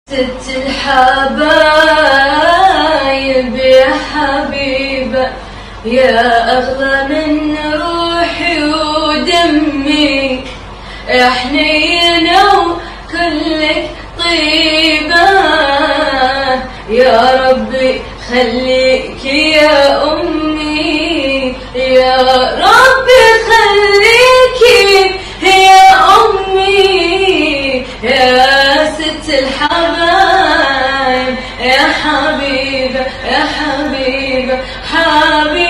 ست الحبايب يا حبيبة يا أغلى من روحي ودمي يا حنينة وكلك طيبة يا ربي خليك يا أمي يا ربي خليك يا أمي يا ست الحبايب يا حبيبة يا حبيبة حبيبة